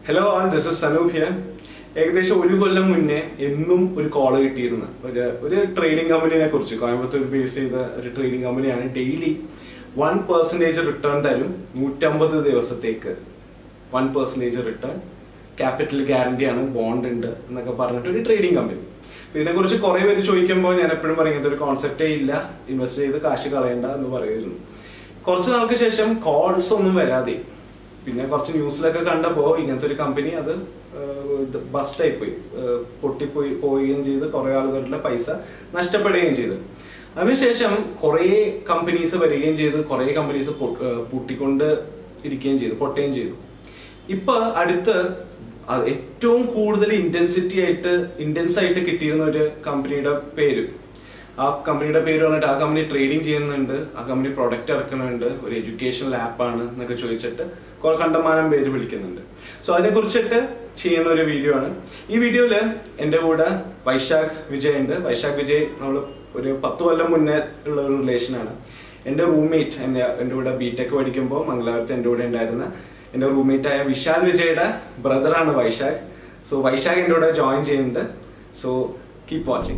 Hello all this is Sanoop here ഏകദേശം ഒരു കൊല്ലം മുന്നേ എന്നും ഒരു കോള് കിട്ടിയിരുന്നു ഒരു ഒരു ട്രേഡിംഗ് കമ്പനിനെ കുറിച്ച് കോയമ്പത്തൂർ ബേസ് ചെയ്ത ഒരു ട്രേഡിംഗ് കമ്പനിയാണ് ഡെയിലി വൺ പെർസെൻറ്റേജ് റിട്ടേൺ തരും നൂറ്റമ്പത് ദിവസത്തേക്ക് one percentage return capital guarantee ആണ് ബോണ്ട് ഉണ്ട് എന്നൊക്കെ പറഞ്ഞിട്ട് ഒരു ട്രേഡിംഗ് കമ്പനി ഇതിനെ കുറിച്ച് കുറെ പേര് ചോദിക്കുമ്പോൾ ഞാൻ എപ്പോഴും പറയും ഇങ്ങനത്തെ ഒരു കോൺസെപ്റ്റേ ഇല്ല ഇൻവെസ്റ്റ് ചെയ്ത് കാശ് കളയണ്ട എന്ന് പറയുന്നു കുറച്ച് നാൾക്ക് ശേഷം കോൾസ് ഒന്നും വരാതെ പിന്നെ കുറച്ച് ന്യൂസിലൊക്കെ കണ്ടപ്പോൾ ഇങ്ങനത്തെ ഒരു കമ്പനി അത് ബസ്റ്റായി പോയി ഏഹ് പൊട്ടിപ്പോയി പോവുകയും ചെയ്ത് കുറെ ആളുകളുടെ പൈസ നഷ്ടപ്പെടുകയും ചെയ്തു അതിനുശേഷം കുറേ കമ്പനീസ് വരികയും ചെയ്ത് കുറേ കമ്പനീസ് പൂട്ടിക്കൊണ്ട് ഇരിക്കുകയും ചെയ്തു പൊട്ടുകയും ചെയ്തു ഇപ്പൊ അടുത്ത് അത് ഏറ്റവും കൂടുതൽ ഇന്റൻസിറ്റി ആയിട്ട് ഇന്റൻസ് ആയിട്ട് കിട്ടിയിരുന്ന ഒരു കമ്പനിയുടെ പേര് ആ കമ്പനിയുടെ പേര് പറഞ്ഞിട്ട് ആ കമ്പനി ട്രേഡിംഗ് ചെയ്യുന്നുണ്ട് ആ കമ്പനി പ്രൊഡക്റ്റ് ഇറക്കുന്നുണ്ട് ഒരു എഡ്യൂക്കേഷണൽ ആപ്പാണ് എന്നൊക്കെ ചോദിച്ചിട്ട് കുറെ കണ്ടമാനം പേര് വിളിക്കുന്നുണ്ട് സോ അതിനെ കുറിച്ചിട്ട് ചെയ്യുന്ന ഒരു വീഡിയോ ആണ് ഈ വീഡിയോയില് എൻ്റെ കൂടെ വൈശാഖ് വിജയ് ഉണ്ട് വൈശാഖ് വിജയ് നമ്മൾ ഒരു പത്ത് കൊല്ലം മുന്നേ ഉള്ള ഒരു റിലേഷനാണ് എൻ്റെ റൂംമേറ്റ് എൻ്റെ എൻ്റെ കൂടെ ബി ടെക് പഠിക്കുമ്പോൾ മംഗലാപുരത്ത് എൻ്റെ കൂടെ ഉണ്ടായിരുന്ന എൻ്റെ റൂംമേറ്റ് ആയ വിശാൽ വിജയുടെ ബ്രദറാണ് വൈശാഖ് സോ വൈശാഖ് എൻ്റെ കൂടെ ജോയിൻ ചെയ്യുന്നുണ്ട് സോ കീപ് വാച്ചിങ്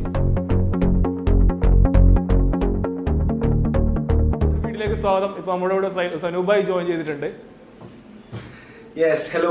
വീട്ടിലേക്ക് സ്വാഗതം ഇപ്പൊ നമ്മുടെ കൂടെ സൈ- സനൂബായി ജോയിൻ ചെയ്തിട്ടുണ്ട് യെസ് ഹലോ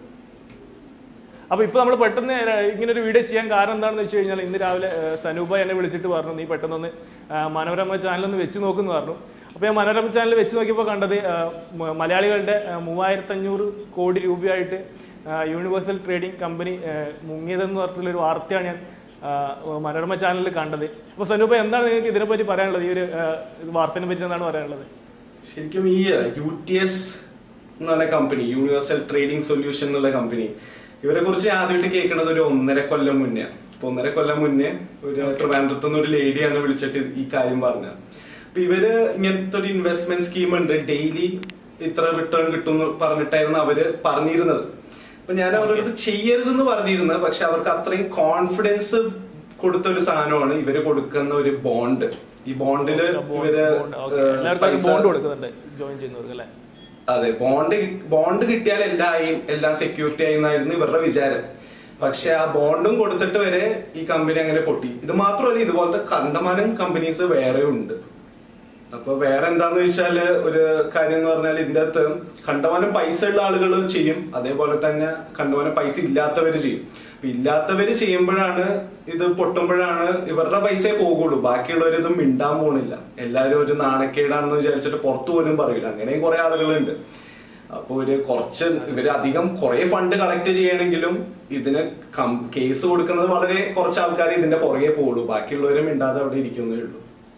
അപ്പൊ ഇപ്പൊ നമ്മൾ പെട്ടെന്ന് ര- ഇങ്ങനെ ഒരു വീഡിയോ ചെയ്യാൻ കാരണം എന്താണെന്ന് വെച്ച് കഴിഞ്ഞാൽ ഇന്ന് രാവിലെ ഏഹ്, സനൂബായി എന്നെ വിളിച്ചിട്ട് പറഞ്ഞു നീ പെട്ടെന്നൊന്ന് ഏഹ്, മനോരമ ചാനൽ ഒന്ന് വെച്ച് നോക്കുന്നു പറഞ്ഞു അപ്പൊ ഞാൻ മനോരമ ചാനൽ വെച്ച് നോക്കിയപ്പോൾ കണ്ടത് ഏഹ്, മ- മലയാളികളുടെ മൂവായിരത്തി അഞ്ഞൂറ് കോടി രൂപയായിട്ട് ഏഹ്, യൂണിവേഴ്സൽ ട്രേഡിംഗ് കമ്പനി ഏഹ്, മുങ്ങിയതെന്ന് പറഞ്ഞിട്ടുള്ള ഒരു വാർത്തയാണ് ഞാൻ ഏഹ്, മനോരമ ചാനലിൽ കണ്ടത് അപ്പൊ സനൂബ എന്താണ് നിങ്ങൾക്ക് ഇതിനെപ്പറ്റി പറയാനുള്ളത് ഈ ഒരു ഏഹ്, ഇത് വാർത്തനെ പറ്റി എന്താണ് പറയാനുള്ളത് ശരിക്കും ഈ യു ടി എസ് എന്ന് പറഞ്ഞ കമ്പനി യൂണിവേഴ്സൽ ട്രേഡിംഗ് സൊല്യൂഷൻ എന്നുള്ള കമ്പനി ഇവരെ കുറിച്ച് ആദ്യമായിട്ട് കേൾക്കുന്നത് ഒരു ഒന്നര കൊല്ലം മുന്നേ അപ്പൊ ഒന്നര കൊല്ലം മുന്നേ ഒരു ട്രിവാൻഡ്രത്ത് നിന്ന് ഒരു ലേഡിയാണ് വിളിച്ചിട്ട് ഈ കാര്യം പറഞ്ഞത് അപ്പൊ ഇവര് ഇങ്ങനത്തെ ഒരു ഇൻവെസ്റ്റ്മെന്റ് സ്കീം ഉണ്ട് ഡെയിലി ഇത്ര റിട്ടേൺ കിട്ടും എന്ന് പറഞ്ഞിട്ടായിരുന്നു അവര് പറഞ്ഞിരുന്നത് അപ്പൊ ഞാൻ അവരുടെ അടുത്ത് ചെയ്യരുതെന്ന് പറഞ്ഞിരുന്നത് പക്ഷെ അവർക്ക് അത്രയും കോൺഫിഡൻസ് കൊടുത്ത ഒരു സാധനമാണ് ഇവര് കൊടുക്കുന്ന ഒരു ബോണ്ട് ഈ ബോണ്ടില് ഇവര് ഏഹ്, എല്ലാവർക്കും പൈസ ബോണ്ട് കൊടുക്കുന്നുണ്ട് ജോയിൻ ചെയ്യുന്നവർക്ക് അല്ലേ അതെ ബോണ്ട് ബോണ്ട് കിട്ടിയാൽ എല്ലായും എല്ലാം സെക്യൂരിറ്റി ആയി എന്നായിരുന്നു ഇവരുടെ വിചാരം പക്ഷെ ആ ബോണ്ടും കൊടുത്തിട്ട് വരെ ഈ കമ്പനി അങ്ങനെ പൊട്ടി ഇത് മാത്രമല്ല ഇതുപോലത്തെ കണ്ടമാനം കമ്പനീസ് വേറെ ഉണ്ട് അപ്പൊ വേറെ എന്താന്ന് വെച്ചാല് ഒരു കാര്യം എന്ന് പറഞ്ഞാൽ ഇതിന്റെ അകത്ത് കണ്ടമാനം പൈസ ഉള്ള ആളുകൾ ചെയ്യും അതേപോലെ തന്നെ കണ്ടമാനം പൈസ ഇല്ലാത്തവര് ചെയ്യും അപ്പൊ ഇല്ലാത്തവര് ചെയ്യുമ്പോഴാണ് ഇത് പൊട്ടുമ്പോഴാണ് ഇവരുടെ പൈസയെ പോകുള്ളൂ ബാക്കിയുള്ളവർ ഇത് മിണ്ടാൻ പോണില്ല എല്ലാവരും ഒരു നാണക്കേടാണെന്ന് വിചാരിച്ചിട്ട് പുറത്തു പോലും പറയില്ല അങ്ങനെയും കുറെ ആളുകളുണ്ട് അപ്പൊ ഒരു കുറച്ച് ഇവര് അധികം കുറെ ഫണ്ട് കളക്ട് ചെയ്യണമെങ്കിലും ഇതിന് കേസ് കൊടുക്കുന്നത് വളരെ കുറച്ച് ആൾക്കാർ ഇതിന്റെ പുറകെ പോകുള്ളൂ ബാക്കിയുള്ളവരും മിണ്ടാതെ അവിടെ ഇരിക്കുന്നേ ഉള്ളൂ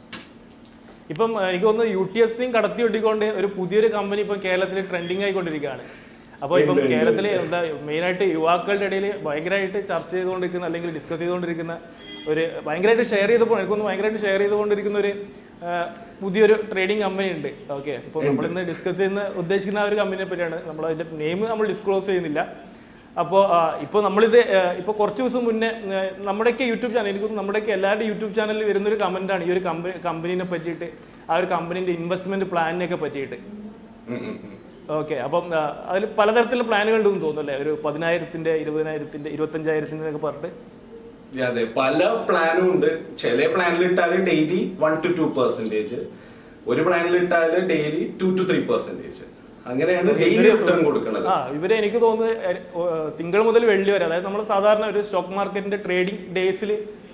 ഇപ്പം ഏഹ്, എനിക്ക് തോന്നുന്നു യു ടി എസിനെയും കടത്തി ഒട്ടിക്കൊണ്ട് ഒരു പുതിയൊരു കമ്പനി ഇപ്പം കേരളത്തിൽ ട്രെൻഡിങ് ആയിക്കൊണ്ടിരിക്കുകയാണ് അപ്പോൾ ഇപ്പം ഉണ്ട്, ഉണ്ട്, കേരളത്തിൽ എന്താ മെയിനായിട്ട് യുവാക്കളുടെ ഇടയിൽ ഭയങ്കരമായിട്ട് ചർച്ച ചെയ്തുകൊണ്ടിരിക്കുന്ന അല്ലെങ്കിൽ ഡിസ്കസ് ചെയ്തുകൊണ്ടിരിക്കുന്ന ഒരു ഭയങ്കരമായിട്ട് ഷെയർ ചെയ്തപ്പോൾ എനിക്കൊന്ന് ഭയങ്കരമായിട്ട് ഷെയർ ചെയ്തുകൊണ്ടിരിക്കുന്ന ഒരു ഏഹ്, പുതിയൊരു ട്രേഡിംഗ് കമ്പനി ഉണ്ട് ഓക്കെ അപ്പോൾ നമ്മൾ ഇന്ന് ഡിസ്കസ് ചെയ്യുന്ന ഉദ്ദേശിക്കുന്ന ആ ഒരു കമ്പനിയെ പറ്റിയാണ് നമ്മൾ അതിന്റെ നെയിം നമ്മൾ ഡിസ്ക്ലോസ് ചെയ്യുന്നില്ല അപ്പോൾ ഇപ്പോൾ നമ്മളിത് ഇപ്പോൾ കുറച്ച് ദിവസം മുന്നേ ആ, നമ്മുടെയൊക്കെ യൂട്യൂബ് ചാനൽ എനിക്ക് തോന്നുന്നു നമ്മുടെയൊക്കെ എല്ലാവരുടെയും യൂട്യൂബ് ചാനലിൽ വരുന്നൊരു കമൻറ്റാണ് ഈ ഒരു കമ്പനി കമ്പനീനെ പറ്റിയിട്ട് ആ ഒരു കമ്പനീൻ്റെ ഇൻവെസ്റ്റ്മെൻറ്റ് പ്ലാനിനെയൊക്കെ പറ്റിയിട്ട് ഉം ഉം ഉം. ഓക്കെ അപ്പം ആ, അതിൽ പലതരത്തിലുള്ള പ്ലാനുകൾ ഉണ്ടെന്ന് തോന്നുന്നു അല്ലേ ഒരു പതിനായിരത്തിൻ്റെ ഇരുപതിനായിരത്തിൻ്റെ ഇരുപത്തഞ്ചായിരത്തിൻ്റെ ഒക്കെ പറഞ്ഞിട്ട് അതെ പല പ്ലാനും ഉണ്ട് ചില പ്ലാനിൽ ഇട്ടാല് daily one to two percentage ഒരു പ്ലാനിൽ ഇട്ടാല് daily two to three percentage അങ്ങനെയാണ് ഡെയിലി റിട്ടേൺ കൊടുക്കുന്നത് ആ ഇവരെ എനിക്ക് തോന്നുന്നത് എ- ഓ, തിങ്കൾ മുതൽ വെള്ളി വരെ അതായത് നമ്മൾ സാധാരണ ഒരു സ്റ്റോക്ക് മാർക്കറ്റിന്റെ ട്രേഡിംഗ് ഡേയ്സിൽ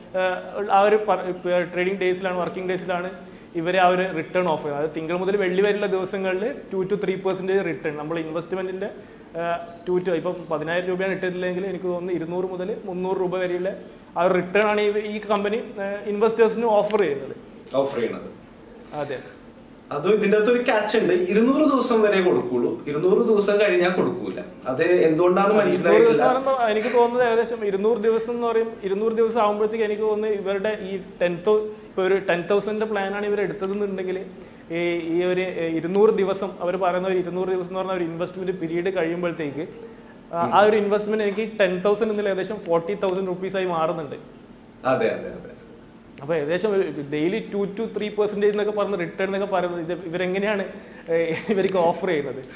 ആ ഒരു ട്രേഡിംഗ് ഡേയ്സിലാണ് വർക്കിംഗ് ഡേയ്സിലാണ് ഇവരെ ആ ഒരു റിട്ടേൺ ഓഫ് ചെയ്യുന്നത് അതായത് തിങ്കൾ മുതൽ വെള്ളി വരെയുള്ള ദിവസങ്ങളിൽ two to three percentage return നമ്മൾ ഇൻവെസ്റ്റ്മെന്റിന്റെ ടു ടു ഇപ്പം പതിനായിരം രൂപയാണ് ഇട്ടിട്ടില്ലെങ്കിൽ എനിക്ക് തോന്നുന്നു ഇരുന്നൂറ് മുതൽ മുന്നൂറ് രൂപ വരെയുള്ള ആ ഒരു റിട്ടേൺ ആണ് ഈ- ഈ കമ്പനി ഇൻവെസ്റ്റേഴ്സിന് ഓഫർ ചെയ്യുന്നത് ഓഫർ ചെയ്യണത് അതെ അതും ഇതിന്റെ അകത്ത് ഒരു ക്യാച്ച് ഉണ്ട് ഇരുന്നൂറ് ദിവസം വരെ കൊടുക്കുള്ളൂ ഇരുന്നൂറ് ദിവസം കഴിഞ്ഞാൽ കൊടുക്കൂല അത് എന്തുകൊണ്ടാന്ന് ഇരുന്നൂറ് മനസ്സിലായിട്ടില്ല ദിവസം പറയുമ്പോ എനിക്ക് തോന്നുന്നത് ഏകദേശം ഇരുന്നൂറ് ദിവസം എന്ന് പറയും ഇരുന്നൂറ് ദിവസം ആകുമ്പോഴത്തേക്ക് എനിക്ക് തോന്നുന്നത് ഇവരുടെ ഈ ടെൻ തൗ ഇപ്പൊ ഒരു ടെൻ തൗസൻഡിന്റെ പ്ലാനാണ് ഇവർ എടുത്തതെന്നുണ്ടെങ്കിൽ ഈ ഈ ഒരു ഏഹ്, ഇരുന്നൂറ് ദിവസം അവർ പറയുന്ന ഒരു ഇരുന്നൂറ് ദിവസം എന്ന് പറഞ്ഞ ഒരു ഇൻവെസ്റ്റ്മെന്റ് പീരീഡ് കഴിയുമ്പോഴത്തേക്ക് ആ, ആ ഒരു ഇൻവെസ്റ്റ്മെന്റ് എനിക്ക് ടെൻ തൗസൻഡ് എന്നുള്ള ഏകദേശം ഫോർട്ടി തൗസൻഡ് റുപ്പീസായി മാറുന്നുണ്ട് അതെ അതെ അതെ അപ്പോൾ ഏകദേശം daily two to three percentage എന്നൊക്കെ പറഞ്ഞ് റിട്ടേൺ എന്നൊക്കെ പറയുന്നത് ഇത് ഇവരെങ്ങനെയാണ് ഏഹ്, ഇവർക്ക് ഓഫർ ചെയ്യുന്നത്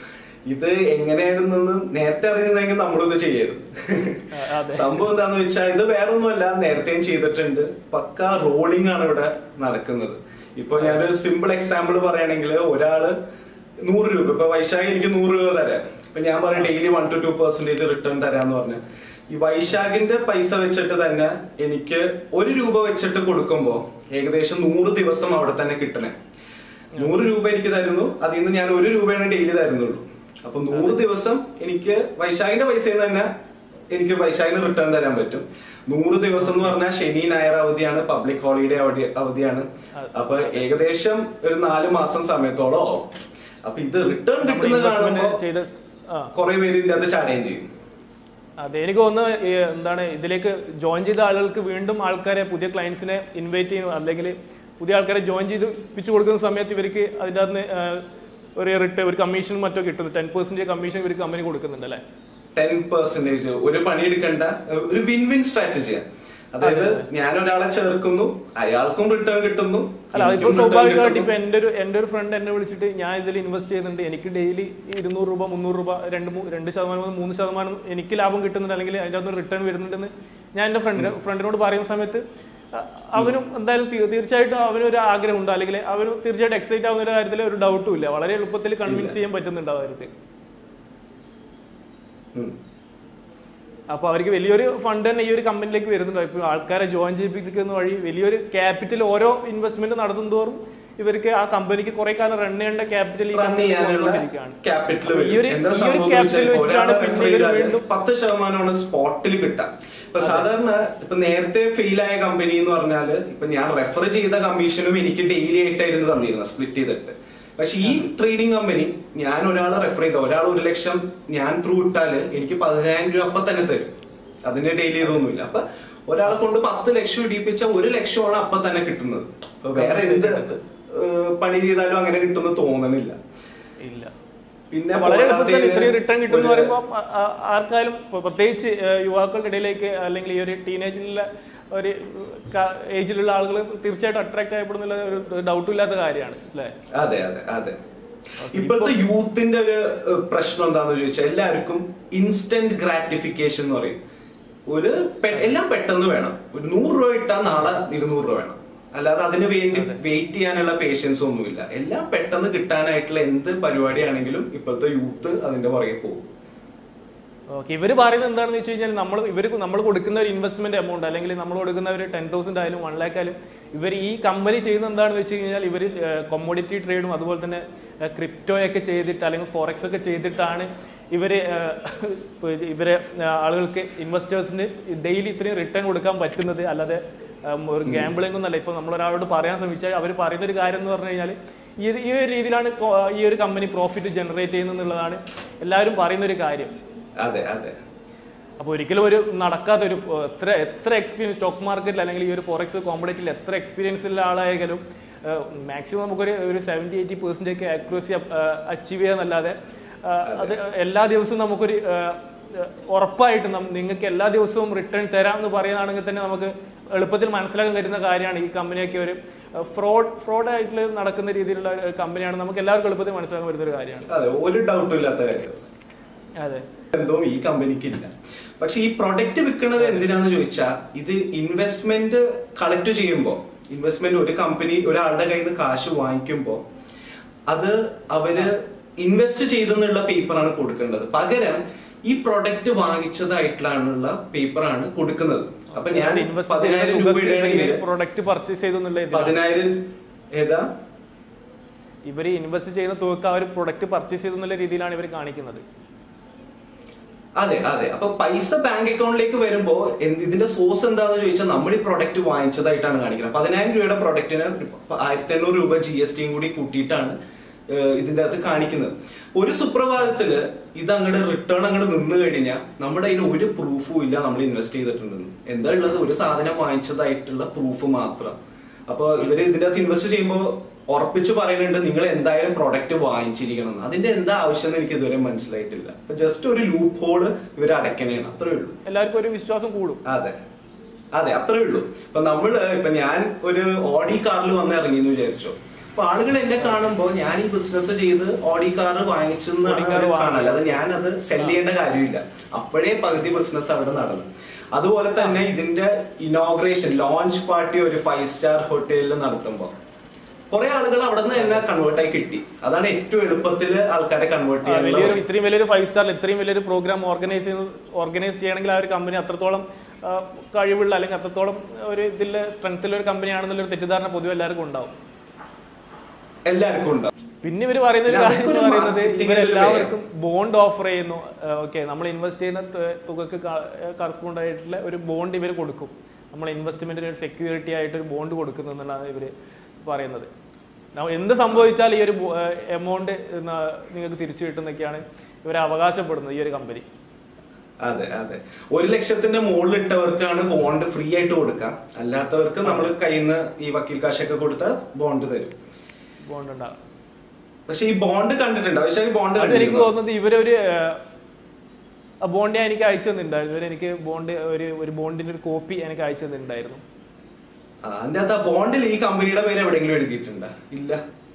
ഇത് എങ്ങനെയായിരുന്നെന്ന് നേരത്തെ അറിയുന്നെങ്കിൽ നമ്മളിത് ചെയ്യരുത് ആ, അതെ. സംഭവം എന്താന്ന് വെച്ചാൽ ഇത് വേറെ ഒന്നുമല്ല നേരത്തെയും ചെയ്തിട്ടുണ്ട് പക്ക റോളിംഗ് ആണ് ഇവിടെ നടക്കുന്നത് ഇപ്പൊ ഞാനൊരു സിമ്പിൾ എക്സാമ്പിൾ പറയുകയാണെങ്കിൽ ഒരാള് നൂറ് രൂപ ഇപ്പൊ വൈശാഖ് എനിക്ക് നൂറ് രൂപ തരാം ഇപ്പൊ ഞാൻ പറയും daily one to two percentage return തരാന്ന് പറഞ്ഞു ഈ വൈശാഖിന്റെ പൈസ വെച്ചിട്ട് തന്നെ എനിക്ക് ഒരു രൂപ വെച്ചിട്ട് കൊടുക്കുമ്പോ ഏകദേശം നൂറ് ദിവസം അവിടെ തന്നെ കിട്ടണേ നൂറ് രൂപ എനിക്ക് തരുന്നു അതിൽ നിന്ന് ഞാൻ ഒരു രൂപയാണ് ഡെയിലി തരുന്നുള്ളൂ അപ്പൊ നൂറ് ദിവസം എനിക്ക് വൈശാഖിന്റെ പൈസയിൽ നിന്ന് തന്നെ എനിക്ക് വൈശാഖിന് റിട്ടേൺ തരാൻ പറ്റും നൂറ് ദിവസം എന്ന് പറഞ്ഞാൽ ശനി ഞായർ അവധിയാണ് പബ്ലിക് ഹോളിഡേ അവധി അവധിയാണ് അപ്പൊ ഏകദേശം ഒരു നാല് മാസം സമയത്തോളം ആവും അപ്പൊ ഇത് റിട്ടേൺ നമ്മൾ കിട്ടുന്നത് investment കാണുമ്പോൾ ചെയ്ത് ആ കുറെ പേര് ഇതിന്റെ അകത്ത് ചാടുകയും ചെയ്യും അതെ എനിക്ക് തോന്നുന്നു ഈ എന്താണ് ഇതിലേക്ക് ജോയിൻ ചെയ്ത ആളുകൾക്ക് വീണ്ടും ആൾക്കാരെ പുതിയ ക്ലയൻസിനെ ഇൻവൈറ്റ് ചെയ്യുന്നു അല്ലെങ്കിൽ പുതിയ ആൾക്കാരെ ജോയിൻ ചെയ്ത് പിച്ചു കൊടുക്കുന്ന സമയത്ത് ഇവർക്ക് അതിൻ്റെ അകത്ത് ഒരു റിട്ടേൺ ഒരു കമ്മീഷൻ മറ്റോ കിട്ടുന്നു ടെൻ പെർസെൻറ്റേജ് കമ്മീഷൻ ഇവർ കമ്പനി കൊടുക്കുന്നുണ്ട് അല്ലേ ടെൻ പെർസെന്റേജ് ഒരു പണിയെടുക്കേണ്ട ഒരു വിൻ വിൻ സ്ട്രാറ്റജിയാണ് അതായത് ഞാൻ ഒരാളെ ചേർക്കുന്നു അയാൾക്കും റിട്ടേൺ കിട്ടുന്നു അല്ല അതിപ്പോ എനിക്കും return സ്വാഭാവികമായിട്ട് കിട്ടുന്നു. ഇപ്പൊ എൻ്റെ ഒരു എൻ്റെ ഒരു ഫ്രണ്ട് എന്നെ വിളിച്ചിട്ട് ഞാൻ ഇതിൽ ഇൻവെസ്റ്റ് ചെയ്യുന്നുണ്ട് എനിക്ക് ഡെയിലി ഇരുന്നൂറ് രൂപ മുന്നൂറ് രൂപ രണ്ട് മൂ- രണ്ട് ശതമാനം മുതൽ മൂന്ന് ശതമാനം എനിക്ക് ലാഭം കിട്ടുന്നുണ്ട് അല്ലെങ്കിൽ അതിൻ്റെ അകത്ത് റിട്ടേൺ വരുന്നുണ്ടെന്ന് ഞാൻ എൻ്റെ ഫ്രണ്ടിന് ഫ്രണ്ടിനോട് പറയുന്ന സമയത്ത് അ- അവനും എന്തായാലും തീ- തീർച്ചയായിട്ടും അവനും ഒരു ആഗ്രഹമുണ്ട് അല്ലെങ്കിൽ അവന് തീർച്ചയായിട്ടും എക്സൈറ്റ് ആവുന്ന ഒരു കാര്യത്തിൽ ഒരു ഡൗട്ടും ഇല്ല വളരെ എളുപ്പത്തിൽ കൺവിൻസ് ചെയ്യാൻ പറ്റുന്നുണ്ട് ആ കാര്യത്തിൽ ഉം. അപ്പോൾ അവർക്ക് വലിയൊരു ഫണ്ട് തന്നെ ഈ ഒരു കമ്പനിയിലേക്ക് വരുന്നുണ്ട് ഇപ്പോൾ ആൾക്കാരെ ജോയിൻ ചെയ്യിപ്പിക്കുന്ന വഴി വലിയൊരു ക്യാപിറ്റൽ ഓരോ ഇൻവെസ്റ്റ്മെന്റ് നടത്തും തോറും ഇവർക്ക് ആ കമ്പനിക്ക് കുറെ കാലം റൺ ചെയ്യേണ്ട ക്യാപിറ്റൽ ഈ റൺ കമ്പനിക്ക് ചെയ്യാനുള്ള വന്നുകൊണ്ടിരിക്കുകയാണ്. ക്യാപിറ്റൽ അപ്പൊ ഈ ഒരു എന്താ ഈ ഒരു സംഭവം ക്യാപിറ്റൽ വെച്ചിട്ടാണ് പിന്നെ ഇവർ വീണ്ടും പത്ത് ശതമാനമാണ് സ്പോട്ടിൽ കിട്ടാം ഇപ്പൊ സാധാരണ ഇപ്പൊ നേരത്തെ ഫെയിൽ ആയ കമ്പനി എന്ന് പറഞ്ഞാല് ഇപ്പൊ ഞാൻ റെഫർ ചെയ്ത കമ്മീഷനും എനിക്ക് ഡെയിലി ആയിട്ടായിരുന്നു തന്നിരുന്നത് സ്പ്ലിറ്റ് ചെയ്തിട്ട് പക്ഷെ ഈ ട്രേഡിംഗ് കമ്പനി ഞാൻ ഒരാളെ റെഫർ ചെയ്ത ഒരാൾ ഒരു ലക്ഷം ഞാൻ ത്രൂ ഇട്ടാല് എനിക്ക് പതിനായിരം രൂപ അപ്പൊ തന്നെ തരും അതിന് ഡെയിലി ഇതൊന്നുമില്ല അപ്പൊ ഒരാളെ കൊണ്ട് പത്ത് ലക്ഷം ഇടിപ്പിച്ച ഒരു ലക്ഷമാണ് അപ്പൊ തന്നെ കിട്ടുന്നത് അപ്പൊ വേറെ എന്ത് ഏഹ്, പണി ചെയ്താലും അങ്ങനെ കിട്ടുമെന്ന് തോന്നണില്ല ഇല്ല പിന്നെ വളരെ എളുപ്പത്തിൽ പോരാത്തതിന് ഇത്രയും റിട്ടേൺ കിട്ടും എന്ന് ഒരു- പറയുമ്പോൾ ആർക്കായാലും ഇപ്പൊ പ്രത്യേകിച്ച് ഏഹ്, യുവാക്കളുടെ ഇടയിലേക്ക് അല്ലെങ്കിൽ ഈ ഒരു ടീനേജിലുള്ള ഒരു ഏജിലുള്ള ആളുകൾ തീർച്ചയായിട്ടും അട്രാക്ട് ചെയ്യപ്പെടുന്നുള്ള ഒരു ഡൗട്ടും ഇല്ലാത്ത കാര്യമാണ് അല്ലേ അതെ അതെ അതെ ഇപ്പോഴത്തെ യൂത്തിന്റെ ഒരു ഏഹ്, പ്രശ്നം എന്താന്ന് ചോദിച്ചാൽ എല്ലാവർക്കും ഇൻസ്റ്റന്റ് ഗ്രാറ്റിഫിക്കേഷൻ എന്ന് പറയും ഒരു പെ- എല്ലാം പെട്ടെന്ന് വേണം ഒരു നൂറ് രൂപ ഇട്ടാൽ നാളെ ഇരുന്നൂറ് രൂപ വേണം അല്ലാതെ അതിന് വേണ്ടി വെയിറ്റ് ചെയ്യാനുള്ള പേഷ്യൻസ് ഒന്നുമില്ല എല്ലാം പെട്ടെന്ന് കിട്ടാനായിട്ടുള്ള എന്ത് പരിപാടിയാണെങ്കിലും ഇപ്പോഴത്തെ യൂത്ത് അതിന്റെ പുറകെ പോകും ഓക്കെ ഇവർ പറയുന്നത് എന്താണെന്ന് വെച്ച് കഴിഞ്ഞാൽ നമ്മൾ ഇവർ നമ്മൾ കൊടുക്കുന്ന ഒരു ഇൻവെസ്റ്റ്മെന്റ് എമൗണ്ട് അല്ലെങ്കിൽ നമ്മൾ കൊടുക്കുന്ന ഒരു ടെൻ തൗസൻഡ് ആയാലും വൺ ലാക്ക് ആയാലും ഇവർ ഈ കമ്പനി ചെയ്യുന്ന എന്താണെന്ന് വെച്ച് കഴിഞ്ഞാൽ ഇവർ കൊമ്മോഡിറ്റി ട്രേഡും അതുപോലെ തന്നെ ക്രിപ്റ്റോ ഒക്കെ ചെയ്തിട്ട് അല്ലെങ്കിൽ ഫോറക്സ് ഒക്കെ ചെയ്തിട്ടാണ് ഇവര് ഇവരെ ആളുകൾക്ക് ഇൻവെസ്റ്റേഴ്സിന് ഡെയിലി ഇത്രയും റിട്ടേൺ കൊടുക്കാൻ പറ്റുന്നത് അല്ലാതെ ഉം, ഒരു ഗാംബിളിംഗ് ഒന്നല്ല ഇപ്പൊ നമ്മൾ ഒരാളോട് പറയാൻ ശ്രമിച്ചാൽ അവർ പറയുന്ന ഒരു കാര്യം എന്ന് പറഞ്ഞു കഴിഞ്ഞാൽ ഈ ഒരു- ഈ ഒരു രീതിയിലാണ് കൊ- ഈ ഒരു കമ്പനി പ്രോഫിറ്റ് ജനറേറ്റ് ചെയ്യുന്നത് എന്നുള്ളതാണ് എല്ലാവരും പറയുന്ന ഒരു കാര്യം അതെ അതെ അപ്പോൾ ഒരിക്കലും ഒരു നടക്കാത്ത ഒരു ഏർ, എത്ര എത്ര എക്സ്പീരിയൻസ് സ്റ്റോക്ക് മാർക്കറ്റിൽ അല്ലെങ്കിൽ ഈ ഒരു ഫോറക്സ് കോമ്പഡേറ്റിൽ എത്ര എക്സ്പീരിയൻസ് ഉള്ള ആളായാലും മാക്സിമം നമുക്കൊരു ഒരു സെവൻറ്റി എയ്റ്റി പെർസെൻറ്റേജ് ഒക്കെ ആക്യുറസി അച്ചീവ് ചെയ്യാന്നല്ലാതെ ഏർ, അത് എല്ലാ ദിവസവും നമുക്കൊരു ഏർ, ഏർ, ഉറപ്പായിട്ടും നം- നിങ്ങൾക്ക് എല്ലാ ദിവസവും റിട്ടേൺ തരാം എന്ന് പറയുകയാണെങ്കിൽ തന്നെ നമുക്ക് എളുപ്പത്തിൽ മനസ്സിലാക്കാൻ കഴിയുന്ന കാര്യമാണ് ഈ കമ്പനിയൊക്കെ ഒരു ഫ്രോഡ് ഫ്രോഡ് ആയിട്ട് നടക്കുന്ന രീതിയിലുള്ള ഒരു കമ്പനിയാണ് നമുക്ക് എല്ലാവർക്കും എളുപ്പത്തിൽ മനസ്സിലാക്കാൻ പറ്റുന്ന ഒരു കാര്യമാണ് അതെ ഒരു ഡൗട്ടും ഇല്ലാത്ത കാര്യം അതെ എന്തോ ഈ കമ്പനിക്ക് ഇല്ല പക്ഷെ ഈ പ്രൊഡക്റ്റ് വിൽക്കുന്നത് എന്തിനാന്ന് ചോദിച്ചാൽ ഇത് ഇൻവെസ്റ്റ്മെന്റ് കളക്ട് ചെയ്യുമ്പോൾ ഇൻവെസ്റ്റ്മെന്റ് ഒരു കമ്പനി ഒരാളുടെ കയ്യിൽ നിന്ന് കാശ് വാങ്ങിക്കുമ്പോൾ അത് അവര് ഇൻവെസ്റ്റ് ചെയ്തെന്നുള്ള പേപ്പറാണ് കൊടുക്കേണ്ടത് പകരം ഈ പ്രൊഡക്റ്റ് വാങ്ങിച്ചതായിട്ടുള്ള പേപ്പറാണ് കൊടുക്കുന്നത് അപ്പൊ ഞാൻ പതിനായിരം രൂപ ഇടണമെങ്കിൽ പ്രൊഡക്റ്റ് പർച്ചേസ് ചെയ്തെന്നുള്ള ഇതിലാണ്. പതിനായിരം ഏതാ ഇവർ ഇൻവെസ്റ്റ് ചെയ്യുന്ന തുക അവർ പ്രൊഡക്റ്റ് പർച്ചേസ് ചെയ്തെന്നുള്ള രീതിയിലാണ് ഇവർ കാണിക്കുന്നത് അതെ അതെ അപ്പൊ പൈസ ബാങ്ക് അക്കൗണ്ടിലേക്ക് വരുമ്പോ എന്ത് ഇതിന്റെ സോഴ്സ് എന്താന്ന് ചോദിച്ചാൽ നമ്മൾ ഈ പ്രൊഡക്റ്റ് വാങ്ങിച്ചതായിട്ടാണ് കാണിക്കുന്നത് പതിനായിരം രൂപയുടെ പ്രൊഡക്റ്റിന് ആയിരത്തി എണ്ണൂറ് രൂപ ജി എസ് ടിയും കൂടി കൂട്ടിയിട്ടാണ് ഏഹ്, ഇതിന്റെ അകത്ത് കാണിക്കുന്നത് ഒരു സുപ്രഭാതത്തില് ഇത് അങ്ങോട്ട് റിട്ടേൺ അങ്ങോട്ട് നിന്ന് കഴിഞ്ഞാൽ നമ്മുടെ അതിന് ഒരു പ്രൂഫും ഇല്ല നമ്മൾ ഇൻവെസ്റ്റ് ചെയ്തിട്ടുണ്ടെന്ന് എന്താ ഉള്ളത് ഒരു സാധനം വാങ്ങിച്ചതായിട്ടുള്ള പ്രൂഫ് മാത്രം അപ്പൊ ഇവര് ഇതിന്റെ അകത്ത് ഇൻവെസ്റ്റ് ചെയ്യുമ്പോൾ ഉറപ്പിച്ച് പറയുന്നുണ്ട് നിങ്ങൾ എന്തായാലും പ്രൊഡക്റ്റ് വാങ്ങിച്ചിരിക്കണം എന്ന്. അതിന്റെ എന്താ ആവശ്യം എന്ന് എനിക്ക് ഇതുവരെ മനസ്സിലായിട്ടില്ല അപ്പൊ ജസ്റ്റ് ഒരു ലൂപ്പ് ഹോള് ഇവർ അടയ്ക്കണേണ് അത്രേ ഉള്ളൂ എല്ലാവർക്കും ഒരു വിശ്വാസം കൂടും അതെ അതെ അത്രേ ഉള്ളൂ ഇപ്പൊ നമ്മള് ഇപ്പൊ ഞാൻ ഒരു ഓഡി കാറിൽ വന്ന് ഇറങ്ങി എന്ന് വിചാരിച്ചോ അപ്പൊ ആളുകൾ എന്നെ കാണുമ്പോൾ ഞാൻ ഈ ബിസിനസ് ചെയ്ത് ഓഡി കാർ വാങ്ങിച്ചെന്നാണ് Audi car അവര് വാങ്ങി. കാണാൻ അത് ഞാനത് സെൽ ചെയ്യേണ്ട കാര്യമില്ല അപ്പോഴേ പകുതി ബിസിനസ് അവിടെ നടന്നു അതുപോലെ തന്നെ ഇതിന്റെ ഇനോഗ്രേഷൻ ലോഞ്ച് പാർട്ടി ഒരു ഫൈവ് സ്റ്റാർ ഹോട്ടലിൽ നടത്തുമ്പോൾ കുറെ ആളുകൾ അവിടെ നിന്ന് തന്നെ കൺവേർട്ട് ആയി കിട്ടി അതാണ് ഏറ്റവും എളുപ്പത്തിൽ ആൾക്കാരെ കൺവേർട്ട് ആ, വലിയൊരു ചെയ്യാൻ ഇത്രയും വലിയൊരു ഫൈവ് സ്റ്റാറിൽ ഇത്രയും വലിയൊരു പ്രോഗ്രാം ഓർഗനൈസ് ചെയ്യുന്ന ഓർഗനൈസ് ചെയ്യണമെങ്കിൽ ആ ഒരു കമ്പനി അത്രത്തോളം ആ, കഴിവുള്ള അല്ലെങ്കിൽ അത്രത്തോളം ഒരു ഇതിൽ സ്ട്രെങ്ത്തുള്ള ഒരു കമ്പനിയാണെന്നുള്ളൊരു തെറ്റിദ്ധാരണ പൊതുവെ എല്ലാവർക്കും ഉണ്ടാവും എല്ലാവർക്കും ഉണ്ടാവും പിന്നെ ഇവർ പറയുന്ന ഒരു പിന്നെ കാര്യം എന്ന് അതൊക്കെ ഒരു പറയുന്നത് marketing ന്റെ ഒരു ഇവരെല്ലാവർക്കും ബോണ്ട് ഓഫർ ചെയ്യുന്നു ഓക്കെ നമ്മൾ ഇൻവെസ്റ്റ് ചെയ്യുന്ന ത- തുകക്ക് കറസ്പോണ്ട് ആയിട്ടുള്ള ഒരു ബോണ്ട് ഇവർ കൊടുക്കും നമ്മൾ ഇൻവെസ്റ്റ്മെന്റിന് ഒരു സെക്യൂരിറ്റി ആയിട്ട് ഒരു ബോണ്ട് കൊടുക്കുന്നു എന്നുള്ളതാണ് ഇവർ പറയുന്നത് ന- എന്ത് സംഭവിച്ചാൽ ഈ ഒരു എമൗണ്ട് നിങ്ങൾക്ക് തിരിച്ചു കിട്ടുന്നൊക്കെയാണ് ഇവർ അവകാശപ്പെടുന്നത് ഈ ഒരു കമ്പനി അതെ അതെ ഒരു ലക്ഷത്തിന്റെ മുകളിൽ ഇട്ടവർക്കാണ് ബോണ്ട് ഫ്രീ ആയിട്ട് കൊടുക്കുക അല്ലാത്തവർക്ക് നമ്മൾ കയ്യിൽ നിന്ന് ഈ വക്കീൽ കാശൊക്കെ കൊടുത്ത ബോണ്ട് തരും ബോണ്ട് ഉണ്ടാകും പക്ഷെ ഈ ബോണ്ട് കണ്ടിട്ടുണ്ടോ പക്ഷെ ഈ ബോണ്ട് അത് എനിക്ക് കണ്ടിരുന്നോ? തോന്നുന്നത് ഇവരൊരു ആ ബോണ്ട് ഞാൻ എനിക്ക് അയച്ചു തന്നിട്ടുണ്ടായിരുന്നു ഇവർ എനിക്ക് ബോണ്ട് ഒരു ഒരു ബോണ്ടിന്റെ ഒരു കോപ്പി എനിക്ക് അയച്ചു തന്നിട്ടുണ്ടായിരുന്നു ആ, അതിന്റെ അകത്ത് ആ ബോണ്ടിൽ ഈ കമ്പനിയുടെ പേര് എവിടെയെങ്കിലും എഴുതിയിട്ടുണ്ടോ ഇല്ല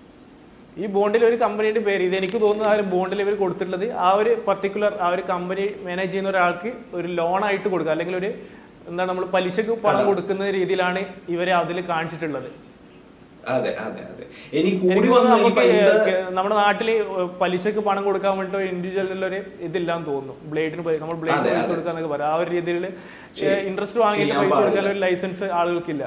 ഈ ബോണ്ടിൽ ഒരു കമ്പനിയുടെ പേര് ഇത് എനിക്ക് തോന്നുന്നു ആ ഒരു ബോണ്ടിൽ ഇവർ കൊടുത്തിട്ടുള്ളത് ആ ഒരു പർട്ടിക്കുലർ ആ ഒരു കമ്പനി മാനേജ് ചെയ്യുന്ന ഒരാൾക്ക് ഒരു ലോൺ ആയിട്ട് കൊടുക്കുക അല്ലെങ്കിൽ ഒരു എന്താണ് നമ്മൾ പലിശക്ക് പണം കൊടുക്കുന്ന രീതിയിലാണ് ഇവരെ അതിൽ കാണിച്ചിട്ടുള്ളത് അതെ അതെ അതെ ഇനി എനിക്ക് കൂടി തോന്നുന്നു വന്ന ഈ നമുക്ക് പൈസ ഏ, നമ്മുടെ നാട്ടിൽ പലിശക്ക് പണം കൊടുക്കാൻ വേണ്ടിയിട്ട് ഒരു ഇൻഡിവിജ്വലിലുള്ള ഒരു ഇതില്ലാന്ന് തോന്നുന്നു ബ്ലേഡിന് പൈസ നമ്മൾ ബ്ലേഡിന് അതെ, പൈസ അതെ. കൊടുക്കാന്നൊക്കെ പറയാം ആ ഒരു രീതിയിൽ ചെയ്യ- ഇൻട്രസ്റ്റ് വാങ്ങിയിട്ട് ചെയ്യാൻ പൈസ പാടില്ല. കൊടുക്കാൻ ഒരു ലൈസൻസ് ആളുകൾക്കില്ല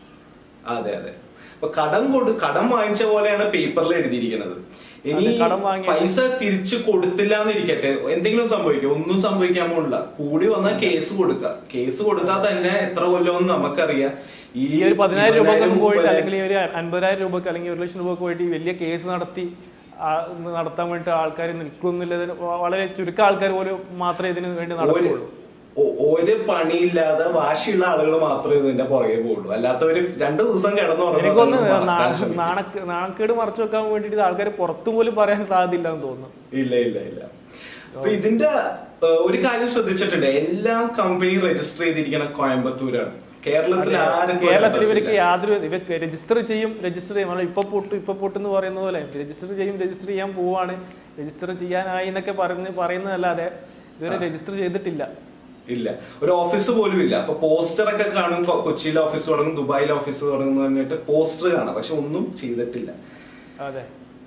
അതെ അതെ അപ്പൊ കടം കൊടു കടം വാങ്ങിച്ച പോലെയാണ് പേപ്പറിൽ എഴുതിയിരിക്കുന്നത് ഇനി അതെ, കടം വാങ്ങിയ- പൈസ തിരിച്ചു കൊടുത്തില്ല എന്നിരിക്കട്ടെ എന്തെങ്കിലും സംഭവിക്കും ഒന്നും സംഭവിക്കാൻ പോണില്ല കൂടി വന്നാൽ കേസ് കൊടുക്കുക കേസ് കൊടുത്താൽ തന്നെ എത്ര കൊല്ലമെന്ന് നമുക്കറിയാം ഈ ഒരു പതിനായിരം രൂപക്ക് ഇരുപതിനായിരം പോയിട്ട് മുപ്പതിനായിരം- അല്ലെങ്കിൽ ഒരു അൻപതിനായിരം രൂപക്ക് അല്ലെങ്കിൽ ഒരു ലക്ഷം രൂപക്ക് പോയിട്ട് ഈ വലിയ കേസ് നടത്തി ആ, ഒന്ന് നടത്താൻ വേണ്ടി ആൾക്കാർ നിൽക്കുന്നില്ലതിന് വളരെ ചുരുക്കം ആൾക്കാർ പോലും മാത്രമേ ഇതിന് വേണ്ടി ഒരു നടക്കുകയുള്ളൂ ഒ- ഒരു പണിയില്ലാതെ വാശിയുള്ള ആളുകൾ മാത്രമേ ഇതിന്റെ പുറകെ പോകുള്ളൂ അല്ലാത്തവര് രണ്ടു ദിവസം എനിക്കൊന്ന് കിടന്നു നാണക്ക് നാണക്കേട് മറച്ചു വെക്കാൻ വേണ്ടിയിട്ട് ആൾക്കാർ പുറത്തു പോലും പറയാൻ സാധ്യത എന്ന് തോന്നുന്നു ഇല്ല ഇല്ല ഇല്ല അപ്പൊ ഇതിന്റെ ഏഹ്, ഒരു കാര്യം ശ്രദ്ധിച്ചിട്ടുണ്ട് എല്ലാ കമ്പനിയും രജിസ്റ്റർ ചെയ്തിരിക്കുന്ന കോയമ്പത്തൂരാണ് കേരളത്തിൽ ആരും കേരളത്തിൽ ഇവർക്ക് യാതൊരു ഇവർക്ക് രജിസ്റ്റർ ചെയ്യും രജിസ്റ്റർ ചെയ്യും നമ്മൾ ഇപ്പൊ പൊട്ടു ഇപ്പൊ പൊട്ടെന്ന് പറയുന്ന പോലെ രജിസ്റ്റർ ചെയ്യും രജിസ്റ്റർ ചെയ്യാൻ പോവാണ് രജിസ്റ്റർ ചെയ്യാനായി എന്നൊക്കെ പറഞ്ഞ് പറയുന്നതല്ലാതെ ഇതുവരെ രജിസ്റ്റർ ചെയ്തിട്ടില്ല ഇല്ല ഒരു ഓഫീസ് പോലും ഇല്ല അപ്പൊ പോസ്റ്റർ ഒക്കെ കാണും കൊ- കൊച്ചിയിലെ ഓഫീസ് തുടങ്ങും ദുബായിലെ ഓഫീസ് തുടങ്ങും എന്ന് പറഞ്ഞിട്ട് പോസ്റ്റർ കാണാം പക്ഷെ ഒന്നും ചെയ്തിട്ടില്ല അതെ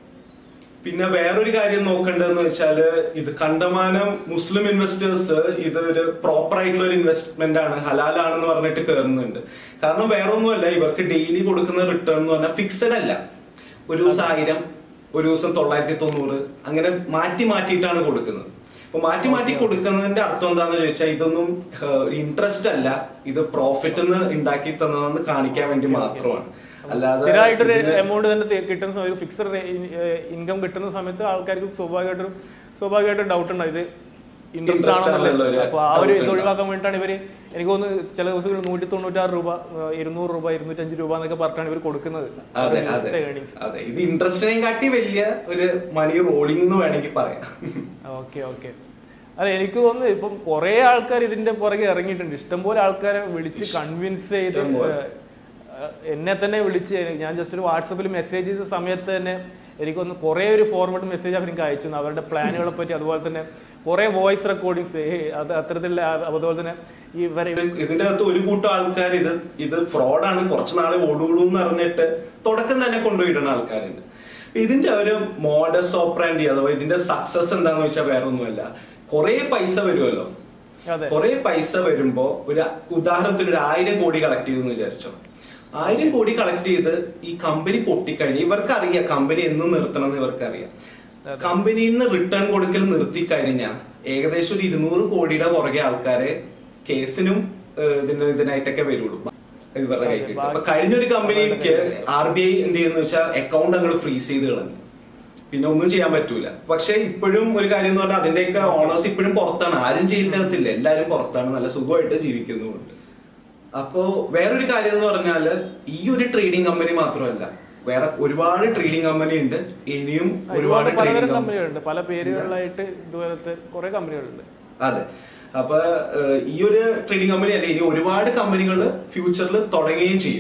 പിന്നെ വേറൊരു കാര്യം നോക്കേണ്ടതെന്ന് വെച്ചാല് ഇത് കണ്ടമാനം മുസ്ലിം ഇൻവെസ്റ്റേഴ്സ് ഇത് ഒരു പ്രോപ്പർ ആയിട്ടുള്ള ഒരു ഇൻവെസ്റ്റ്മെന്റ് ആണ് ഹലാലാണെന്ന് പറഞ്ഞിട്ട് കയറുന്നുണ്ട് കാരണം വേറെ ഒന്നുമല്ല ഇവർക്ക് ഡെയിലി കൊടുക്കുന്ന റിട്ടേൺ എന്ന് പറഞ്ഞാൽ ഫിക്സഡ് അല്ല ഒരു ദിവസം ആയിരം ഒരു ദിവസം തൊള്ളായിരത്തി തൊണ്ണൂറ് അങ്ങനെ മാറ്റി മാറ്റിയിട്ടാണ് കൊടുക്കുന്നത് അപ്പൊ മാറ്റി മാറ്റി കൊടുക്കുന്നതിന്റെ അർത്ഥം എന്താന്ന് ചോദിച്ചാൽ ഇതൊന്നും ഇൻട്രസ്റ്റ് അല്ല ഇത് പ്രോഫിറ്റ് ഉണ്ടാക്കി തന്നതെന്ന് കാണിക്കാൻ വേണ്ടി മാത്രമാണ് അല്ലാതെ സ്ഥിരമായിട്ടൊരു ഇതിന് എമൗണ്ട് തന്നെ തി- കിട്ടുന്ന സമയത്ത് ഫിക്സഡ് ഇൻകം കിട്ടുന്ന സമയത്ത് ആൾക്കാർക്ക് സ്വാഭാവികമായിട്ടും സ്വാഭാവികമായിട്ടും ഡൗട്ട് ഉണ്ടാവും ഇത് ഇൻട്രസ്റ്റ് Interest ആണെന്നുള്ള ആണെന്നുള്ളത് ഒരു അപ്പൊ ആ ഒരു doubt ഇത് ഉണ്ടാവും. ഒഴിവാക്കാൻ വേണ്ടിയിട്ടാണ് ഇവര് എനിക്ക് തോന്നുന്നു ചില ദിവസങ്ങളിൽ നൂറ്റി തൊണ്ണൂറ്റാറ് രൂപ ഏഹ്, ഇരുന്നൂറ് രൂപ ഇരുന്നൂറ്റഞ്ച് രൂപ എന്നൊക്കെ പറഞ്ഞാണ് ഇവർ കൊടുക്കുന്നത് അതെ അതെ ഏണിങ്സ് അതെ ഇത് ഇൻട്രസ്റ്റിനെയും കാട്ടി വലിയ ഒരു മണി റോളിംഗ് എന്ന് വേണമെങ്കിൽ പറയാം ഓക്കെ ഓക്കെ അല്ല എനിക്ക് തോന്നുന്നു ഇപ്പം കുറെ ആൾക്കാർ ഇതിന്റെ പുറകെ ഇറങ്ങിയിട്ടുണ്ട് ഇഷ്ടംപോലെ ആൾക്കാരെ വിളിച്ച് കൺവിൻസ് ചെയ്ത് ഇഷ്ടംപോലെ. ഏഹ്, എന്നെ തന്നെ വിളിച്ച് ഞാൻ ജസ്റ്റ് ഒരു വാട്സപ്പിൽ മെസ്സേജ് ചെയ്ത സമയത്ത് തന്നെ എനിക്കൊന്ന് കുറേ ഒരു ഫോർവേഡ് മെസ്സേജ് അവർ എനിക്ക് അയച്ചു തന്നു. അവരുടെ പ്ലാനുകളെ പറ്റി അതുപോലെ തന്നെ കുറേ വോയിസ് റെക്കോർഡിങ്സ് അത് അത്തരത്തിലുള്ള ആ- അതുപോലെ തന്നെ ഈ ഇവരെ ഇത് ഇതിന്റെ അകത്ത് ഒരു കൂട്ടം ആൾക്കാർ ഇത് ഇത് ഫ്രോഡാണ് കുറച്ച് നാളെ ഓടുള്ളൂ എന്ന് അറിഞ്ഞിട്ട് തുടക്കം തന്നെ കൊണ്ടുപോയിടുന്ന ആൾക്കാരുണ്ട് അപ്പൊ ഇതിന്റെ ഒരു മോഡസ് ഓപ്പറാൻഡി അഥവാ ഇതിന്റെ സക്സസ് എന്താന്ന് വെച്ചാൽ വേറെ ഒന്നുമല്ല കുറെ പൈസ വരുമല്ലോ അതെ കുറെ പൈസ വരുമ്പോ ഒരു ഉദാഹരണത്തിന് ഒരു ആയിരം കോടി കളക്ട് ചെയ്തെന്ന് വിചാരിച്ചോ ആയിരം കോടി കളക്ട് ചെയ്ത് ഈ കമ്പനി പൊട്ടിക്കഴിഞ്ഞ് ഇവർക്ക് അറിയാം കമ്പനി എന്ന് നിർത്തണം എന്ന് ഇവർക്ക് അറിയാം കമ്പനിയിൽ നിന്ന് റിട്ടേൺ കൊടുക്കൽ നിർത്തി കഴിഞ്ഞാൽ ഏകദേശം ഒരു ഇരുന്നൂറ് കോടിയുടെ പുറകെ ആൾക്കാരെ കേസിനും ഏഹ്, ഇതിന് ഇതിനായിട്ടൊക്കെ വരുള്ളൂ ഇവരുടെ കൈ കിട്ടും അപ്പൊ കഴിഞ്ഞൊരു കമ്പനിക്ക് ആർ ബി ഐ എന്ത് ചെയ്യുന്ന വെച്ചാൽ അക്കൗണ്ട് അങ്ങോട്ട് ഫ്രീസ് ചെയ്ത് കളഞ്ഞു പിന്നെ ഒന്നും ചെയ്യാൻ പറ്റൂല പക്ഷെ ഇപ്പോഴും ഒരു കാര്യം എന്ന് പറഞ്ഞാൽ അതിന്റെയൊക്കെ ഓണേഴ്സ് ഇപ്പോഴും പുറത്താണ് ആരും ജയിലിനകത്തില്ല എല്ലാരും പുറത്താണ് നല്ല സുഖമായിട്ട് ജീവിക്കുന്നുമുണ്ട് അപ്പോ വേറൊരു കാര്യം എന്ന് പറഞ്ഞാല് ഈ ഒരു ട്രേഡിംഗ് കമ്പനി മാത്രമല്ല വേറെ ഒരുപാട് ട്രേഡിംഗ് കമ്പനി ഉണ്ട് ഇനിയും ഒരുപാട് ഒരുപാട് പലതരം ട്രേഡിംഗ് കമ്പനി കമ്പനികളുണ്ട് പല പേരുകളിലായിട്ട് ഇതുപോലത്തെ കുറെ കമ്പനികളുണ്ട് അതെ അപ്പൊ ഏഹ്, ഈ ഒരു ട്രേഡിംഗ് കമ്പനി അല്ല ഇനി ഒരുപാട് കമ്പനികൾ ഫ്യൂച്ചറിൽ തുടങ്ങുകയും ചെയ്യും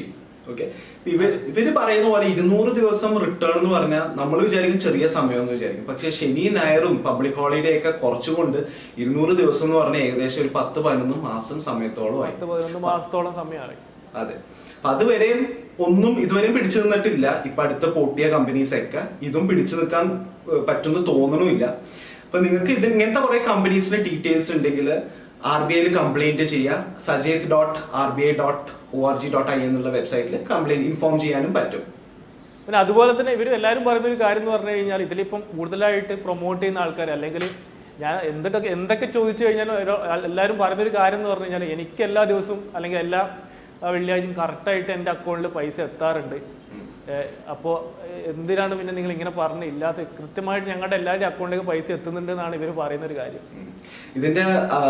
ഓക്കെ ഇവർ ഇവര് പറയുന്ന പോലെ ഇരുന്നൂറ് ദിവസം റിട്ടേൺ എന്ന് പറഞ്ഞാൽ നമ്മൾ വിചാരിക്കും ചെറിയ സമയം എന്ന് വിചാരിക്കും പക്ഷെ ശനി ഞായറും പബ്ലിക് ഹോളിഡേ ഒക്കെ കുറച്ചുകൊണ്ട് ഇരുന്നൂറ് ദിവസം എന്ന് പറഞ്ഞാൽ ഏകദേശം ഒരു പത്ത് പതിനൊന്ന് മാസം സമയത്തോളമായി പത്ത് പതിനൊന്ന് മാസത്തോളം സമയമായി അതെ അപ്പൊ അതുവരെയും ഒന്നും ഇതുവരെയും പിടിച്ചു നിന്നിട്ടില്ല ഇപ്പൊ അടുത്ത പൊട്ടിയ കമ്പനീസ് ഒക്കെ ഇതും പിടിച്ചു നിൽക്കാൻ ഏഹ്, പറ്റുമെന്ന് തോന്നണമില്ല അപ്പൊ നിങ്ങൾക്ക് ഇത് ഇങ്ങനത്തെ കുറെ കമ്പനീസിന്റെ ഡീറ്റെയിൽസ് ഉണ്ടെങ്കിൽ ആർ ബി ഐയിൽ കംപ്ലൈന്റ് ചെയ്യുക sachet dot R B I dot O R G dot I എന്നുള്ള വെബ്സൈറ്റിൽ കംപ്ലൈന്റ് ഇൻഫോം ചെയ്യാനും പറ്റും പിന്നെ അതുപോലെ തന്നെ ഇവർ എല്ലാവരും പറയുന്ന ഒരു കാര്യം എന്ന് പറഞ്ഞു കഴിഞ്ഞാൽ ഇതിലിപ്പം കൂടുതലായിട്ട് പ്രൊമോട്ട് ചെയ്യുന്ന ആൾക്കാർ അല്ലെങ്കിൽ ഞാൻ എന്തൊക്കെ എന്തൊക്കെ ചോദിച്ചു കഴിഞ്ഞാലും ഓരോ- എല്ലാവരും പറയുന്നൊരു കാര്യം എന്ന് പറഞ്ഞു കഴിഞ്ഞാൽ എനിക്ക് എല്ലാ ദിവസവും അല്ലെങ്കിൽ എല്ലാ ആ, വെള്ളിയാഴ്ചയും കറക്റ്റായിട്ട് എൻ്റെ അക്കൗണ്ടിൽ പൈസ എത്താറുണ്ട് അപ്പോൾ എന്തിനാണ് പിന്നെ നിങ്ങൾ ഇങ്ങനെ പറഞ്ഞ് ഇല്ലാത്ത കൃത്യമായിട്ട് ഞങ്ങളുടെ എല്ലാവരുടെയും അക്കൗണ്ടിലേക്ക് പൈസ എത്തുന്നുണ്ട് എന്നാണ് ഇവർ പറയുന്ന ഒരു കാര്യം ഉം. ഇതിന്റെ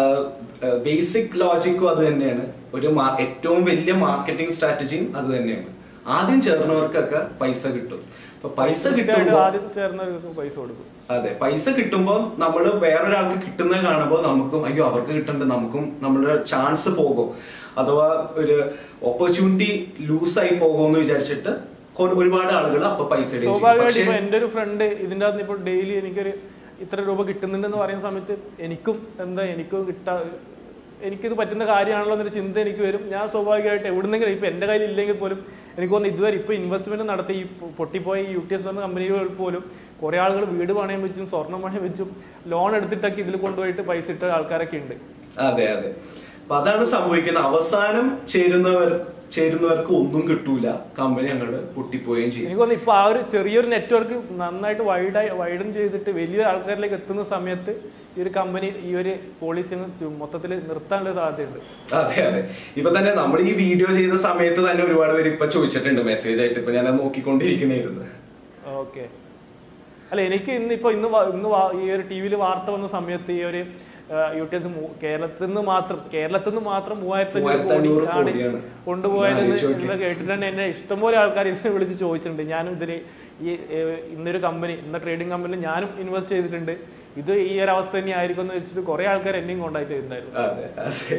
ബേസിക് ലോജിക്കും അത് തന്നെയാണ് ഒരു മാ- ഏറ്റവും വലിയ മാർക്കറ്റിംഗ് സ്ട്രാറ്റജിയും അത് തന്നെയാണ് ആദ്യം ചേർന്നവർക്കൊക്കെ പൈസ കിട്ടും അപ്പൊ പൈസ കൃത്യമായിട്ട് കിട്ടുമ്പോൾ ആദ്യം ചേർന്നവർക്ക് പൈസ കൊടുക്കും അതെ പൈസ കിട്ടുമ്പോൾ നമ്മൾ വേറൊരാൾക്ക് കിട്ടുന്നത് കാണുമ്പോൾ നമുക്കും അയ്യോ അവർക്ക് കിട്ടുന്നുണ്ട് നമുക്കും നമ്മുടെ ചാൻസ് പോകും അഥവാ ഒരു ഓപ്പർച്യൂണിറ്റി ലൂസ് ആയി പോകുമെന്ന് വിചാരിച്ചിട്ട് കൊ- ഒരുപാട് ആളുകൾ അപ്പൊ പൈസ ഇടുകയും ചെയ്യും. സ്വാഭാവികമായിട്ട് പക്ഷേ ഇപ്പൊ എൻ്റെ ഒരു ഫ്രണ്ട് ഇതിൻ്റെ അകത്ത് ഇപ്പോൾ ഡെയിലി എനിക്കൊരു ഇത്ര രൂപ കിട്ടുന്നുണ്ടെന്ന് പറയുന്ന സമയത്ത് എനിക്കും എന്താ എനിക്കും കിട്ടാ എനിക്കിത് പറ്റുന്ന കാര്യമാണല്ലോ എന്നൊരു ചിന്ത എനിക്ക് വരും ഞാൻ സ്വാഭാവികമായിട്ട് എവിടുന്നെങ്കിലും ഇപ്പൊ എൻ്റെ കയ്യിൽ ഇല്ലെങ്കിൽ പോലും എനിക്ക് തോന്നുന്നു ഇതുവരെ ഇപ്പൊ ഇൻവെസ്റ്റ്മെന്റ് നടത്തി ഈ പൊ- പൊട്ടിപ്പോയ ഈ യു ടി എസ് എന്ന കമ്പനികൾ പോലും കുറെ ആളുകൾ വീട് പണയം വെച്ചും സ്വർണ്ണം പണയം വെച്ചും ലോൺ എടുത്തിട്ടൊക്കെ ഇതിൽ കൊണ്ടുപോയിട്ട് പൈസ ഇട്ട ആൾക്കാരൊക്കെ ഉണ്ട് അതെ അതെ അപ്പൊ അതാണ് സംഭവിക്കുന്നത് അവസാനം ചേരുന്നവർ ചേരുന്നവർക്ക് ഒന്നും കിട്ടൂല കമ്പനി അങ്ങോട്ട് പൊട്ടിപ്പോവുകയും ചെയ്യും എനിക്ക് തോന്നുന്നു ഇപ്പൊ ആ ഒരു ചെറിയൊരു നെറ്റ്വർക്ക് നന്നായിട്ട് വൈഡായി വൈഡൻ ചെയ്തിട്ട് വലിയ ആൾക്കാരിലേക്ക് എത്തുന്ന സമയത്ത് ഈ ഒരു കമ്പനി ഈ ഒരു പോളിസി മൊത്തത്തിൽ നിർത്താനുള്ള സാധ്യതയുണ്ട് അതെ അതെ ഇപ്പൊ തന്നെ നമ്മൾ ഈ വീഡിയോ ചെയ്ത സമയത്ത് തന്നെ ഒരുപാട് പേര് ഇപ്പൊ ചോദിച്ചിട്ടുണ്ട് മെസ്സേജ് ആയിട്ട് ഇപ്പൊ ഞാൻ അത് നോക്കിക്കൊണ്ടിരിക്കുന്നതായിരുന്നു ഓക്കെ അല്ല എനിക്ക് ഇന്ന് ഇപ്പൊ ഇന്ന് വാ- ഇന്ന് വാ- ഈ ഒരു ടി വിയിൽ വാർത്ത വന്ന സമയത്ത് ഈ ഒരു യു ടി എസ് കേരളത്തിൽ നിന്ന് മാത്രം കേരളത്തിൽ നിന്ന് മാത്രം മൂവായിരത്തി അഞ്ഞൂറ് മൂവായിരത്തി അഞ്ഞൂറ് കോടി കോടിയാണ്. കൊണ്ടുപോയതെന്ന് ആലോചിച്ച് നോക്കിയേ. ഇന്ന് കേട്ടിട്ടുണ്ട് എന്നെ ഇഷ്ടംപോലെ ആൾക്കാർ ഇതിനെ വിളിച്ച് ചോദിച്ചിട്ടുണ്ട് ഞാനും ഇതിൽ ഈ ഏഹ്, ഇന്നൊരു കമ്പനി ഇന്ന ട്രേഡിംഗ് കമ്പനിയിൽ ഞാനും ഇൻവെസ്റ്റ് ചെയ്തിട്ടുണ്ട് ഇത് ഈ ഒരു അവസ്ഥ തന്നെ ആയിരിക്കും എന്ന് വെച്ചിട്ട് കുറെ ആൾക്കാർ എന്നെയും കോണ്ടാക്ട് ചെയ്തിട്ടുണ്ടായിരുന്നു അതെ അതെ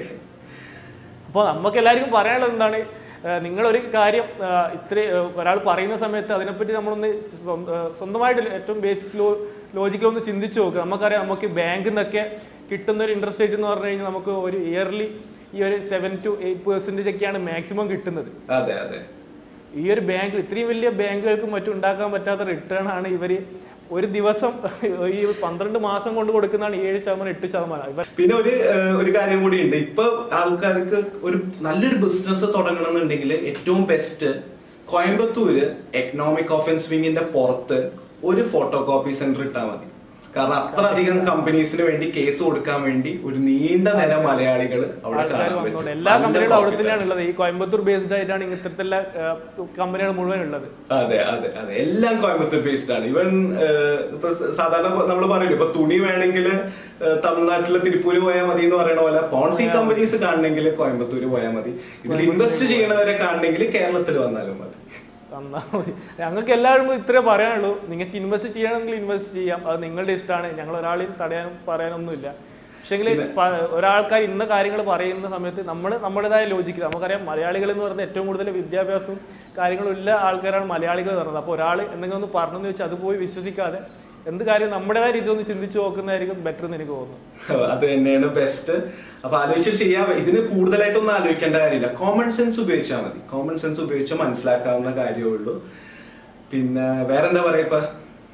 അപ്പോൾ നമുക്ക് എല്ലാവർക്കും പറയാനുള്ളത് എന്താണ് ഏഹ് നിങ്ങളൊരു കാര്യം ഏഹ് ഇത്ര ഏഹ് ഒരാൾ പറയുന്ന സമയത്ത് അതിനെപ്പറ്റി നമ്മളൊന്ന് സ്വന്ത- ഏഹ് സ്വന്തമായിട്ട് ഏറ്റവും ബേസിക് ലോ ലോജിക്കലൊന്ന് ചിന്തിച്ച് നോക്കുക നമുക്കറിയാം നമുക്ക് ബാങ്കിൽ നിന്നൊക്കെ കിട്ടുന്ന ഒരു ഇൻട്രസ്റ്റ് റേറ്റ് എന്ന് പറഞ്ഞു കഴിഞ്ഞാൽ നമുക്ക് ഒരു ഇയർലി ഈ ഒരു സെവൻ ടു എയ്റ്റ് പെർസെൻറ്റേജ് ഒക്കെയാണ് മാക്സിമം കിട്ടുന്നത് അതെ അതെ ഈ ഒരു ബാങ്കിൽ ഇത്രയും വലിയ ബാങ്കുകൾക്കും മറ്റും ഉണ്ടാക്കാൻ പറ്റാത്ത റിട്ടേൺ ആണ് ഇവർ ഒരു ദിവസം ഈ പന്ത്രണ്ട് മാസം കൊണ്ട് കൊടുക്കുന്നതാണ് ഏഴ് ശതമാനം എട്ട് ശതമാനം ഇവർ പിന്നെ ഒരു ഏഹ്, ഒരു കാര്യം കൂടി ഉണ്ട് ഇപ്പൊ ആൾക്കാർക്ക് ഒരു നല്ലൊരു ബിസിനസ് തുടങ്ങണമെന്നുണ്ടെങ്കിൽ ഏറ്റവും ബെസ്റ്റ് കോയമ്പത്തൂര് എക്കണോമിക് ഓഫൻസ് വിങ്ങിന്റെ പുറത്ത് ഒരു ഫോട്ടോ കോപ്പി സെന്റർ ഇട്ടാൽ മതി കാരണം അത്ര അധികം കമ്പനീസിന് വേണ്ടി കേസ് കൊടുക്കാൻ വേണ്ടി ഒരു നീണ്ട നിര മലയാളികൾ അവിടെ ആൾക്കാർ കാണാൻ വന്നുകൊണ്ട് പറ്റും. എല്ലാ നല്ല കമ്പനികളും അവിടെ profit തന്നെയാണ് ഉള്ളത് ഈ കോയമ്പത്തൂർ ബേസ്ഡ് ആയിട്ടാണ് ഇത്തരത്തിലുള്ള കമ്പനികൾ മുഴുവൻ ഉള്ളത് അതെ അതെ അതെ എല്ലാം കോയമ്പത്തൂർ ബേസ്ഡ് ആണ് ഇവൻ ഇപ്പൊ സ- സാധാരണ നമ്മൾ പറയില്ല ഇപ്പൊ തുണി വേണമെങ്കിൽ തമിഴ്നാട്ടിലെ തിരുപ്പൂര് പോയാൽ മതി എന്ന് പറയുന്ന പോലെ പോൺസി കമ്പനീസ് കാണണമെങ്കിൽ കോയമ്പത്തൂര് പോയാൽ മതി ഇതിൽ ഇൻവെസ്റ്റ് ചെയ്യണവരെ കാണണമെങ്കിൽ കേരളത്തിൽ വന്നാലും മതി തന്നാ മതി ഞങ്ങൾക്ക് എല്ലാവരും ഇത്രേ പറയാനുള്ളൂ നിങ്ങൾക്ക് ഇൻവെസ്റ്റ് ചെയ്യണമെങ്കിൽ ഇൻവെസ്റ്റ് ചെയ്യാം അത് നിങ്ങളുടെ ഇഷ്ടമാണ് ഞങ്ങൾ ഒരാളെയും തടയാനും പറയാനൊന്നുമില്ല പക്ഷെങ്കിൽ ഒരാൾക്കാർ ഇന്ന കാര്യങ്ങൾ പറയുന്ന സമയത്ത് നമ്മൾ നമ്മുടേതായ ലോജിക്ക് നമുക്കറിയാം മലയാളികൾ എന്ന് പറയുന്നത് ഏറ്റവും കൂടുതൽ വിദ്യാഭ്യാസവും കാര്യങ്ങളും ഉള്ള ആൾക്കാരാണ് മലയാളികൾ എന്ന് പറയുന്നത് അപ്പോൾ ഒരാൾ എന്തെങ്കിലും ഒന്ന് പറഞ്ഞെന്ന് വെച്ചാൽ അത് പോയി വിശ്വസിക്കാതെ എന്ത് കാര്യം നമ്മുടേതായ രീതി ഒന്ന് ചിന്തിച്ച് നോക്കുന്നതായിരിക്കും ബെറ്റർ എന്ന് എനിക്ക് തോന്നുന്നു അത് തന്നെയാണ് ബെസ്റ്റ് അപ്പൊ ആലോചിച്ച് ചെയ്യാം ഇതിന് കൂടുതലായിട്ടൊന്നും ആലോചിക്കേണ്ട കാര്യമില്ല കോമൺ സെൻസ് ഉപയോഗിച്ചാൽ മതി കോമൺ സെൻസ് ഉപയോഗിച്ച് മനസ്സിലാക്കാവുന്ന കാര്യമേ ഉള്ളൂ പിന്നെ വേറെന്താ പറയാ ഇപ്പൊ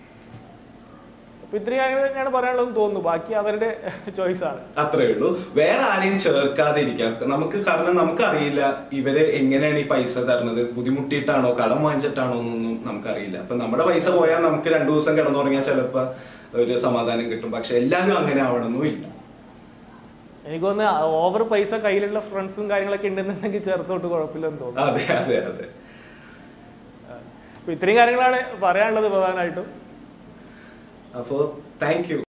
അപ്പോൾ ഇത്രയും കാര്യങ്ങൾ തന്നെയാണ് പറയാനുള്ളതെന്ന് തോന്നുന്നു ബാക്കി അവരുടെ ചോയ്സ് ആണ് അത്രേ ഉള്ളൂ വേറെ ആരെയും ചേർക്കാതെ ഇരിക്കാം നമുക്ക് കാരണം നമുക്കറിയില്ല ഇവര് എങ്ങനെയാണ് ഈ പൈസ തരുന്നത് ബുദ്ധിമുട്ടിയിട്ടാണോ കടം വാങ്ങിച്ചിട്ടാണോ എന്നൊന്നും നമുക്കറിയില്ല അപ്പൊ നമ്മുടെ പൈസ പോയാൽ നമുക്ക് രണ്ടു ദിവസം കിടന്നുറങ്ങിയാൽ ചിലപ്പോ ഒരു സമാധാനം കിട്ടും പക്ഷെ എല്ലാവരും അങ്ങനെ ആവണമെന്നും ഇല്ല എനിക്ക് തോന്നുന്നു ഓവർ പൈസ കയ്യിലുള്ള ഫ്രണ്ട്സും കാര്യങ്ങളൊക്കെ ഉണ്ടെന്നുണ്ടെങ്കിൽ ചേർത്തോട്ട് കുഴപ്പമില്ലെന്ന് തോന്നുന്നു അതെ അതെ അതെ അപ്പൊ ഇത്രയും കാര്യങ്ങളാണ് പറയാനുള്ളത് പ്രധാനമായിട്ടും അപ്പോ താങ്ക് യു